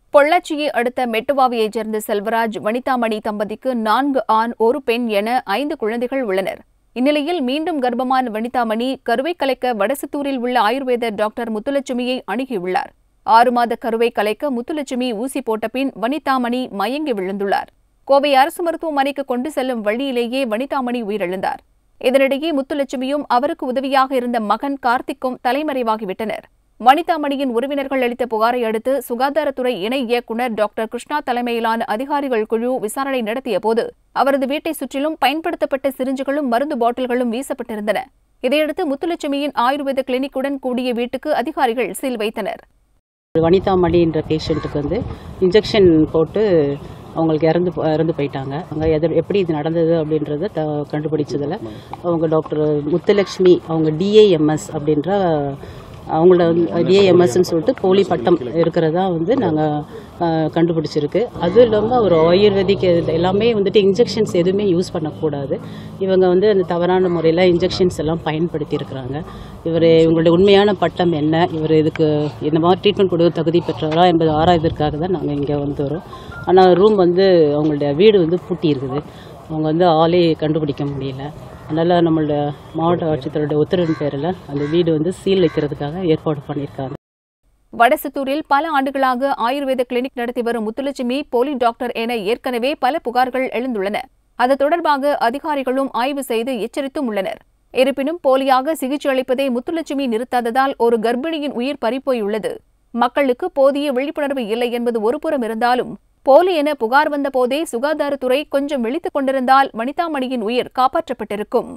பொள்ளாச்சியை அடுத்த மெட்டுவாவியைச் சேர்ந்த செல்வராஜ் வனிதாமணி தம்பதிக்கு நான்கு ஆண் ஒரு பெண் என ஐந்து குழந்தைகள் உள்ளனர் இந்நிலையில் மீண்டும் கர்ப்பமான வனிதாமணி கருவை கலைக்க வடசித்தூரில் உள்ள ஆயுர்வேத டாக்டர் முத்துலட்சுமியை அணுகியுள்ளார் ஆறு மாத கருவை கலைக்க முத்துலட்சுமி ஊசி போட்ட பின் வனிதாமணி மயங்கி விழுந்துள்ளார் கோவை அரசு மருத்துவமனைக்கு கொண்டு செல்லும் வழியிலேயே வனிதாமணி உயிரிழந்தார் இதனிடையே முத்துலட்சுமியும் அவருக்கு உதவியாக இருந்த மகன் கார்த்திக்கும் தலைமறைவாகிவிட்டனர் வனிதாமணியின் உறவினர்கள் அளித்த புகாரை அடுத்து சுகாதாரத்துறை இணை இயக்குநர் டாக்டர் கிருஷ்ணா தலைமையிலான அதிகாரிகள் குழு விசாரணை நடத்தியபோது அவரது வீட்டை சுற்றிலும் பயன்படுத்தப்பட்ட சிரிஞ்சுகளும் மருந்து பாட்டில்களும் வீசப்பட்டிருந்தன இதையடுத்து முத்துலட்சுமியின் ஆயுர்வேத கிளினிக்குடன் கூடிய வீட்டுக்கு அதிகாரிகள் சீல் வைத்தனர் வனிதா மணின்ற பேஷண்ட்டுக்கு வந்து இன்ஜெக்ஷன் போட்டு அவங்களுக்கு இறந்து போ- இறந்து போயிட்டாங்க அங்கே எது எப்படி இது நடந்தது அப்படின்றத த கண்டுபிடிச்சதில் அவங்க டாக்டர் முத்துலக்ஷ்மி அவங்க டிஏஎம்எஸ் அப்படின்ற அவங்களோட டிஏஎம்எஸ்ன்னு சொல்லிட்டு போலி பட்டம் இருக்கிறதா வந்து நாங்கள் கண்டுபிடிச்சிருக்கு அதுவும் இல்லாமல் ஒரு ஆயுர்வேதிக் இது எல்லாமே வந்துட்டு இன்ஜெக்ஷன்ஸ் எதுவுமே யூஸ் பண்ணக்கூடாது இவங்க வந்து அந்த தவறான முறையில் இன்ஜெக்ஷன்ஸ் எல்லாம் பயன்படுத்தியிருக்கிறாங்க இவர் இவங்களுடைய உண்மையான பட்டம் என்ன இவர் இதுக்கு இந்த மாதிரி ட்ரீட்மெண்ட் கொடுக்க தகுதி பெற்றவரா என்பது ஆராய்வதற்காக தான் நாங்கள் இங்கே வந்து வரோம் ஆனால் ரூம் வந்து அவங்களுடைய வீடு வந்து பூட்டி இருக்குது அவங்க வந்து ஆளே கண்டுபிடிக்க முடியல அதனால் நம்மளோட மாவட்ட ஆட்சித்தருடைய உத்தரவின் பேரில் அந்த வீடு வந்து சீல் வைக்கிறதுக்காக ஏற்பாடு பண்ணியிருக்காங்க வடசித்தூரில் பல ஆண்டுகளாக ஆயுர்வேத கிளினிக் நடத்தி வரும் முத்துலட்சுமி போலி டாக்டர் என ஏற்கனவே பல புகார்கள் எழுந்துள்ளன அது தொடர்பாக அதிகாரிகளும் ஆய்வு செய்து எச்சரித்தும் உள்ளனர் இருப்பினும் போலியாக சிகிச்சை அளிப்பதை முத்துலட்சுமி நிறுத்தாததால் ஒரு கர்ப்பிணியின் உயிர் பறிப்போயுள்ளது மக்களுக்கு போதிய விழிப்புணர்வு இல்லை என்பது ஒருபுறம் இருந்தாலும் போலி என புகார் வந்த போதே சுகாதாரத்துறை கொஞ்சம் விழித்துக் கொண்டிருந்தால் வனிதாமணியின் உயிர் காப்பாற்றப்பட்டிருக்கும்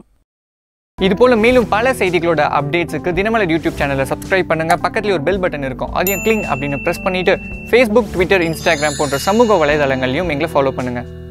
இது போல மேலும் பல செய்திகளோட அப்டேட்ஸுக்கு தினமலர் யூடியூப் சேனலை சப்ஸ்கிரைப் பண்ணுங்க பக்கத்துல ஒரு பெல் பட்டன் இருக்கும் அதையும் கிளிங் அப்படின்னு ப்ரெஸ் பண்ணிட்டு ஃபேஸ்புக் ட்விட்டர் இன்ஸ்டாகிராம் போன்ற சமூக வலைதளங்களையும் எங்களை ஃபாலோ பண்ணுங்க